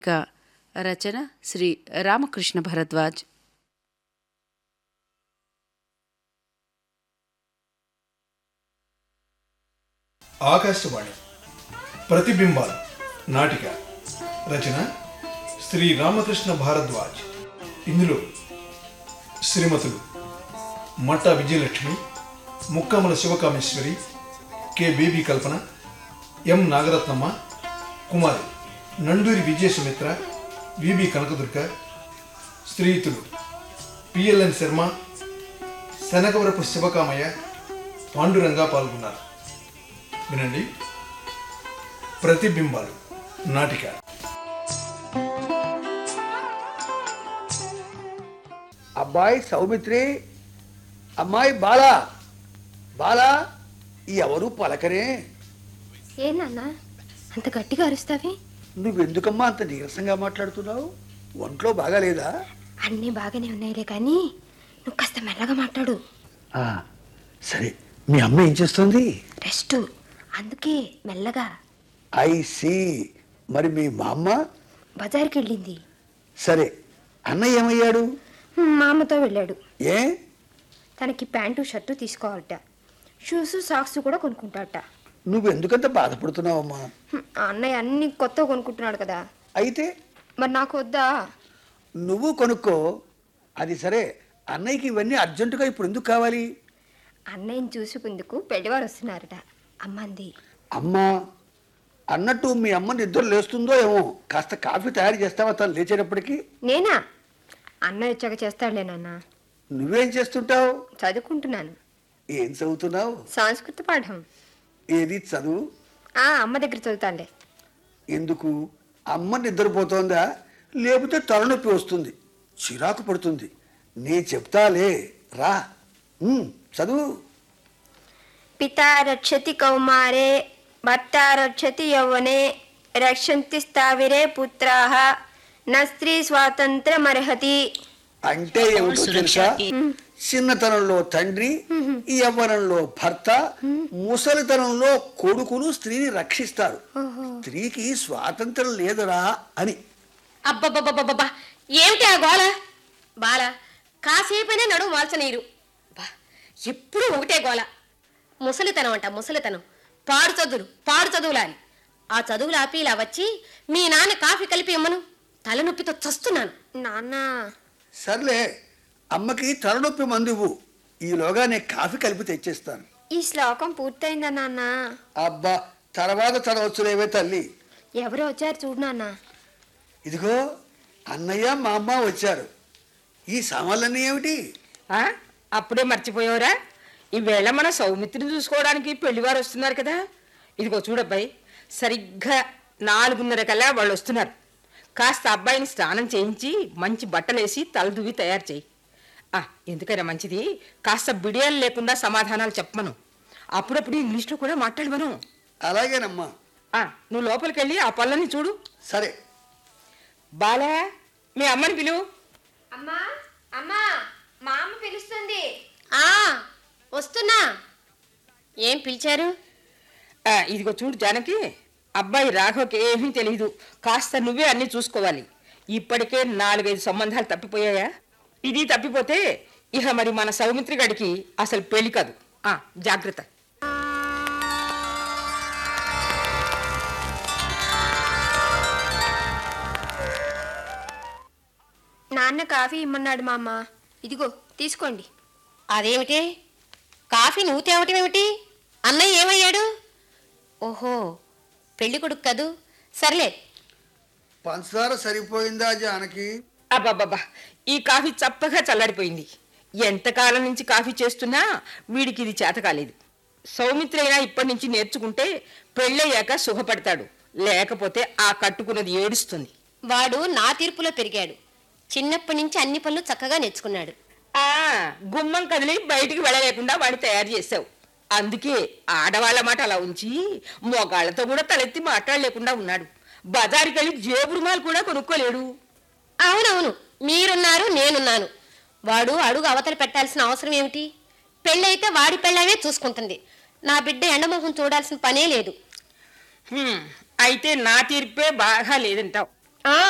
ఇక రచన శ్రీ రామకృష్ణ భరద్వాజ్ ఆకాశవాణి ప్రతిబింబాలు నాటిక రచన శ్రీ రామకృష్ణ భారద్వాజ్ ఇందులో శ్రీమతులు మట్టా విజయలక్ష్మి ముక్కమల శివకామేశ్వరి కె బేబీ కల్పన ఎం నాగరత్నమ్మ కుమారి నండూరి విజయ సుమిత్ర విబి కనకదుర్గ స్త్రీతులు పిఎల్ఎన్ శర్మ శనగవరపు శివకామయ్య పాండురంగా పాల్గొన్నారు వినండి ప్రతిబింబాలు నాటిక అబ్బాయి సౌమిత్రి అమ్మాయి బాలా బాలా ఎవరు పలకరే ఏ నాన్న అంత గట్టిగా అరుస్తావి నువ్వెందుకమ్మా అంత నీరసంగా మాట్లాడుతున్నావు ఒంట్లో బాగాలేదా అన్నీ బాగానే ఉన్నాయిలే కానీ నువ్వు కాస్త మెల్లగా మాట్లాడు ఆ, సరే మీ అమ్మ ఏం చేస్తుంది రెస్ట్ అందుకే మెల్లగా ఐ సి మరి మీ మా అమ్మ బజార్కి వెళ్ళింది సరే అన్నయ్య ఏమయ్యాడు మా అమ్మతో వెళ్ళాడు ఏ తనకి ప్యాంటు షర్టు తీసుకోవాలట షూస్ సాక్స్ కూడా కొనుక్కుంటాడట నువ్వెందుకంత బాధపడుతున్నావమ్మా హ్మ్, ఆ అన్నయ్య అన్ని కొత్త కొనుక్కుంటున్నాడు కదా అయితే మరి నాకు వద్దా నువ్వు కొనుక్కో అది సరే అన్నయ్యకి ఇవన్నీ అర్జెంటుగా ఇప్పుడు ఎందుకు కావాలి అన్నయ్యని చూసుకుందుకు పెళ్లివారు వస్తున్నారట అమ్మంది అమ్మా అన్నట్టు మీ అమ్మ నిద్ర లేస్తుందో ఏమో కాస్త కాఫీ తయారు చేస్తావా తను లేచేటప్పటికి నేనా అన్నయ్య వచ్చాక చేస్తాడులే నాన్న నువ్వేం చేస్తుంటావు చదువుకుంటున్నాను ఏం చదువుతున్నావు సంస్కృత పాఠం ఏది చదువు ఆ అమ్మ దగ్గర చదువుతానులే ఎందుకు అమ్మ నిద్రపోతోందా లేకపోతే తలనొప్పి వస్తుంది చిరాకు పడుతుంది నీ చెప్తాలే రా ఉమ్, చదువు పితా రక్షతి కౌమారే భర్త రక్షతి యౌవనే రక్షంతి స్థావిరే పుత్రాః న స్త్రీ స్వాతంత్రమర్హతి అంటే ఏమిటో తెలుసా చిన్నతనంలో తండ్రి యవ్వనంలో భర్త ముసలితనంలో కొడుకులు స్త్రీని రక్షిస్తారు స్త్రీకి స్వాతంత్రం లేదురా అని అబ్బబ్బబ్బబ్బబ్బా ఏమిటి ఆ గోల బాల కాసేపైనా నడుము వాల్చనీరు బా ఎప్పుడు ఒకటే గోల ముసలితనం అంట ముసలితనం పాడు చదువులు పాడు చదువులాలి ఆ చదువులు ఆపి ఇలా వచ్చి మీ నాన్న కాఫీ కలిపి ఇమ్మను తలనొప్పితో చస్తున్నాను నాన్న సర్లే అమ్మకి తలనొప్పి మందు ఇవ్వు ఈలోగా నేను కాఫీ కలిపి తెచ్చేస్తాను ఈ శ్లోకం పూర్తయిందా నాన్న అబ్బా తర్వాత చదవచ్చులేవే తల్లి ఎవరో వచ్చారు చూడు నాన్న ఇదిగో అన్నయ్య మా అమ్మ వచ్చారు ఈ సామాన్లన్నీ ఏమిటి ఆ? అప్పుడే మర్చిపోయావురా ఈవేళ మన సౌమిత్రిని చూసుకోవడానికి పెళ్లివారు వస్తున్నారు కదా ఇదిగో చూడబ్బాయి సరిగ్గా నాలుగున్నర కల్లా వాళ్ళు వస్తున్నారు కాస్త అబ్బాయిని స్నానం చేయించి మంచి బట్టలేసి తలదువ్వి తయారు చేయి ఆ, ఎందుకైనా మంచిది కాస్త బిడియాలు లేకుండా సమాధానాలు చెప్పమను అప్పుడప్పుడు ఇంగ్లీష్లో కూడా మాట్లాడమను అలాగేనమ్మా ఆ, నువ్వు లోపలికి వెళ్ళి ఆ పళ్ళని చూడు సరే బాలా మీ అమ్మని పిలువు అమ్మా అమ్మా మా అమ్మ పిలుస్తుంది ఆ వస్తున్నా ఏం పిలిచారు ఆ, ఇదిగో చూడు జానకి అబ్బాయి రాఘవకి ఏమీ తెలియదు కాస్త నువ్వే అన్ని చూసుకోవాలి ఇప్పటికే నాలుగైదు సంబంధాలు తప్పిపోయాయా ఇది తప్పిపోతే ఇక మరి మన సౌమిత్రి గడికి అసలు పెళ్లి కాదు ఆ, జాగ్రత్త నాన్న కాఫీ ఇమ్మన్నాడు మా అమ్మ ఇదిగో తీసుకోండి అదేమిటి కాఫీ నువ్వు తేవటం ఏమిటి అన్నయ్య ఏమయ్యాడు ఓహో పెళ్లి కొడుకు కదూ సర్లే పంచదార సరిపోయిందా జానకి అబ్బాబ్బా ఈ కాఫీ చప్పగా చల్లారిపోయింది ఎంతకాలం నుంచి కాఫీ చేస్తున్నా వీడికి ఇది చేత కాలేదు సౌమిత్రి అయినా ఇప్పటి నుంచి నేర్చుకుంటే పెళ్ళయ్యాక సుఖపడతాడు లేకపోతే ఆ కట్టుకున్నది ఏడుస్తుంది వాడు నా తీర్పులో పెరిగాడు చిన్నప్పటి నుంచి అన్ని పనులు చక్కగా నేర్చుకున్నాడు ఆ గుమ్మం కదిలి బయటికి వెళ్ళలేకుండా వాడిని తయారు చేసావు అందుకే ఆడవాళ్ళ మాట అలా ఉంచి మొగాళ్ళతో కూడా తలెత్తి మాట్లాడలేకుండా ఉన్నాడు బజారుకి వెళ్ళి జేబు రుమాలు కూడా కొనుక్కోలేడు అవునవును మీరున్నారు నేనున్నాను వాడు అడుగు అవతల పెట్టాల్సిన అవసరం ఏమిటి పెళ్ళైతే వాడి పెళ్ళమే చూసుకుంటుంది నా బిడ్డ ఎండమొహం చూడాల్సిన పనే లేదు హ్మ్, అయితే నా తీర్పే బాగా లేదంటావు ఆ